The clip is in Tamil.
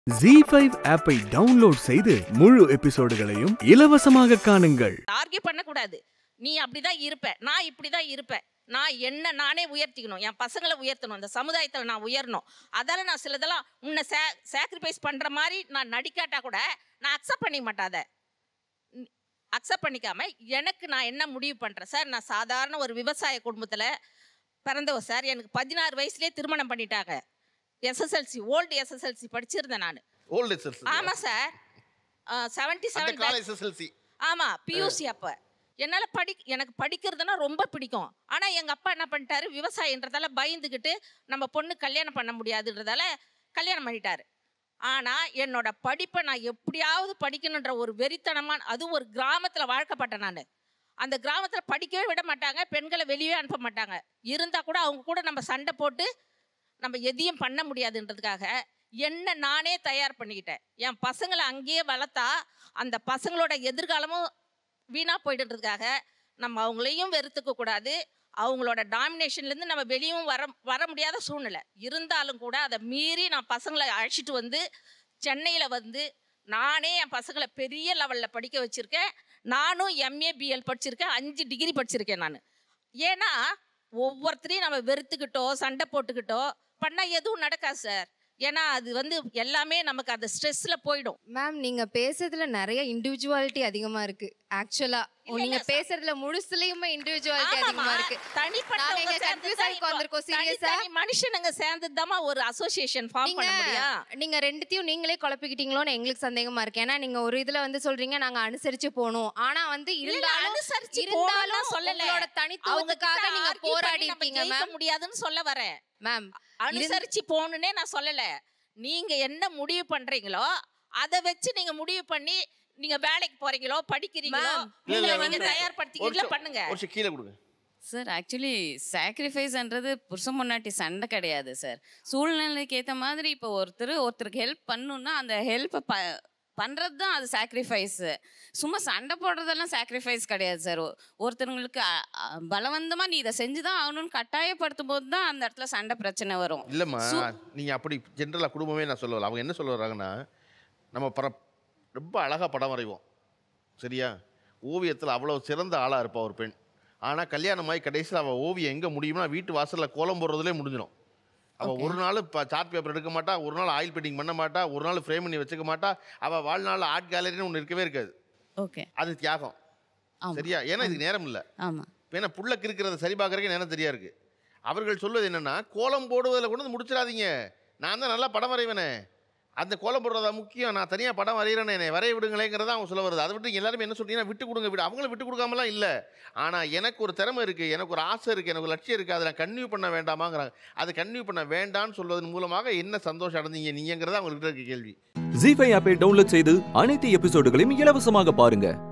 ஜி ஃபைவ் ஆப்பை டவுன்லோட் செய்து முழு எபிசோடுகளையும் இலவசமாக காணுங்கள் ஆர்கியூ பண்ணக்கூடாது நீ அப்படிதான் இருப்ப நான் இப்படிதான் இருப்பேன் நான் என்ன நானே உயர்த்திக்கணும் என் பசங்களை உயர்த்தணும் இந்த சமுதாயத்தில் நான் உயரணும் அதால நான் சிலதெல்லாம் உன்னை சே சாக்ரிஃபைஸ் பண்ணுற மாதிரி நான் நடிக்காட்டா கூட நான் அக்செப்ட் பண்ணிக்க மாட்டாத அக்செப்ட் பண்ணிக்காம எனக்கு நான் என்ன முடிவு பண்ணுறேன் சார் நான் சாதாரண ஒரு விவசாய குடும்பத்தில் பிறந்தவ சார் எனக்கு பதினாறு வயசுலேயே திருமணம் பண்ணிட்டாங்க எஸ்எஸ்எல்சி ஓல்டு எஸ்எஸ்எல்சி படிச்சிருந்தேன் நான் ஓல்டு எஸ்எஸ்எல்சி ஆமாம் சார் செவன்ட்டி அந்த செவன் கால எஸ்எஸ்எல்சி ஆமா பியூசி அப்ப என்னால படி எனக்கு படிக்கிறதுனா ரொம்ப பிடிக்கும் ஆனா எங்க அப்பா என்ன பண்ணிட்டாரு விவசாயன்றதால பயந்துக்கிட்டு நம்ம பொண்ணு கல்யாணம் பண்ண முடியாதுன்றதால கல்யாணம் பண்ணிட்டாரு ஆனா என்னோட படிப்பை நான் எப்படியாவது படிக்கணுன்ற ஒரு வெறித்தனமான அதுவும் ஒரு கிராமத்துல வாழ்க்கப்பட்டேன் நான் அந்த கிராமத்துல படிக்கவே விட மாட்டாங்க பெண்களை வெளியே அனுப்ப மாட்டாங்க இருந்தா கூட அவங்க கூட நம்ம சண்டை போட்டு நம்ம எதையும் பண்ண முடியாதுன்றதுக்காக என்ன நானே தயார் பண்ணிக்கிட்டேன் என் பசங்களை அங்கேயே வளர்த்தா அந்த பசங்களோட எதிர்காலமும் வீணாக போயிடுறதுக்காக நம்ம அவங்களையும் வெறுத்துக்க கூடாது அவங்களோட டாமினேஷன்லேருந்து நம்ம வெளியும் வர வர முடியாத சூழ்நிலை இருந்தாலும் கூட அதை மீறி நான் பசங்களை அழைச்சிட்டு வந்து சென்னையில் வந்து நானே என் பசங்களை பெரிய லெவலில் படிக்க வச்சுருக்கேன் நானும் எம்ஏ பிஎல் படிச்சிருக்கேன் அஞ்சு டிகிரி படிச்சிருக்கேன் நான் ஏன்னா ஒவ்வொருத்தரையும் நம்ம வெறுத்துக்கிட்டோ சண்டை போட்டுக்கிட்டோ பண்ணால் எதுவும் நடக்காது சார் ஏன்னா அது வந்து எல்லாமே நமக்கு அந்த ஸ்ட்ரெஸ்ஸில் போயிடும் மேம் நீங்க பேசுறதுல நிறைய இண்டிவிஜுவாலிட்டி அதிகமா இருக்கு ஆக்சுவலா இல்ல, நீங்க இல்ல, பேசுறதுல முழுசுலயுமே இண்டிவிஜுவாலிட்டி ஆமாமா, அதிகமா இருக்கு தனிப்பட்டவங்க நாங்க இங்க சேர்ந்து confuse தான் ஆகி இப்போ உட்கார்ந்திருக்கோம், serious ஆ? தனித்தனி மனுஷனுங்க சேர்ந்துதாம்மா ஒரு அசோசியேஷன் ஃபார்ம் நீங்க பண்ண முடியும் நீங்க ரெண்டுத்தையும் நீங்களே குழப்பிக்கிட்டீங்களோன்னு எங்களுக்கு சந்தேகமா இருக்கு ஏன்னா நீங்க ஒரு இதுல வந்து சொல்றீங்க நாங்க அனுசரிச்சு போகணும் ஆனா வந்து இல்ல, இருந்தாலும் அனுசரிச்சு இருந்தாலும் போகணும்னு சொல்லல. உங்களோட அவங்க தனித்துவத்துக்காக கிட்ட நீங்க argue பண்ணி போராடி நம்ம இருக்கீங்க ஜெயிக்க மேம் முடியாதுன்னு சொல்ல வரேன் மேம் அனுசரிச்சு போகணுன்னே நான் சொல்லல நீங்க என்ன முடிவு பண்றீங்களோ அதை வச்சு நீங்க முடிவு பண்ணி நீங்க வேலைக்கு போறீங்களோ படிக்கிறீங்களோ Ma'am, இல்ல, இல்ல, உங்களை நீங்க வந்து- ஒரு தயார்படுத்திக்கல நிமிஷம், பண்ணுங்க ஒரு நிமிஷம் கீழே கொடுங்க சார் ஆக்சுவலி சாக்ரிஃபைஸ்ன்றது புருஷன் முன்னாடி சண்டை கிடையாது சார் சூழ்நிலைக்கு ஏற்ற மாதிரி இப்போ ஒருத்தர் ஒருத்தருக்கு ஹெல்ப் பண்ணணும்னா அந்த ஹெல்ப்பை ப பண்ணுறது தான் அது சாக்ரிஃபைஸு சும்மா சண்டை போடுறதெல்லாம் சாக்ரிஃபைஸ் கிடையாது சார் ஒருத்தவங்களுக்கு பலவந்தமாக நீ இதை செஞ்சு தான் ஆகணும்னு கட்டாயப்படுத்தும் போது தான் அந்த இடத்துல சண்டை பிரச்சனை வரும் இல்லைம்மா சு- நீங்கள் அப்படி ஜென்ரலாக குடும்பமே நான் சொல்ல வரல அவங்க என்ன சொல்ல வர்றாங்கன்னா நம்ம பர ரொம்ப அழகாக படம் வரைவோம் சரியா ஓவியத்தில் அவ்வளோ சிறந்த ஆளாக இருப்பா ஒரு பெண் ஆனால் கல்யாணமாகி கடைசியில் அவள் ஓவியம் எங்கே முடியும்னா வீட்டு வாசலில் கோலம் போடுறதுலே முடிஞ்சிடும் அவள் ஒரு நாள் இப்போ சார்ட் பேப்பர் எடுக்க மாட்டா ஒரு நாள் ஆயில் பெயிண்டிங் பண்ண மாட்டா ஒரு நாள் ஃப்ரேம் பண்ணி வச்சுக்க மாட்டா அவள் வாழ்நாள் ஆர்ட் கேலரின்னு ஒன்று இருக்கவே இருக்காது ஓகே அது தியாகம் ஆமாம் சரியா ஏன்னா இதுக்கு நேரம் இல்லை ஆமாம் இப்போ ஏன்னா புள்ளக்கு இருக்கிறத சரி பார்க்கறதுக்கு நேரம் தெரியா இருக்கு அவர்கள் சொல்வது என்னன்னா கோலம் போடுவதில் கொண்டு வந்து முடிச்சிடாதீங்க நான் தான் நல்லா படம் வரைவேனே அந்த கோலம் போடுறதா முக்கியம் நான் தனியாக படம் வரைகிறேனே என்னை வரைய விடுங்களேங்கிறத அவங்க சொல்ல வருது அதை விட்டு எல்லாருமே என்ன சொல்றீங்கன்னா விட்டு கொடுங்க விடு அவங்களும் விட்டு கொடுக்காமலாம் இல்லை ஆனால் எனக்கு ஒரு திறமை இருக்குது எனக்கு ஒரு ஆசை இருக்குது எனக்கு ஒரு லட்சியம் இருக்குது அதை நான் கன்டினியூ பண்ண வேண்டாமாங்கிறாங்க அதை கன்டினியூ பண்ண வேண்டாம்னு சொல்வதன் மூலமாக என்ன சந்தோஷம் அடைஞ்சீங்க நீங்கிறத அவங்கள்ட்ட இருக்க கேள்வி ஜி ஃபைவ் ஆப்பை டவுன்லோட் செய்து அனைத்து எபிசோடுகளையும் இலவசமாக பாருங்க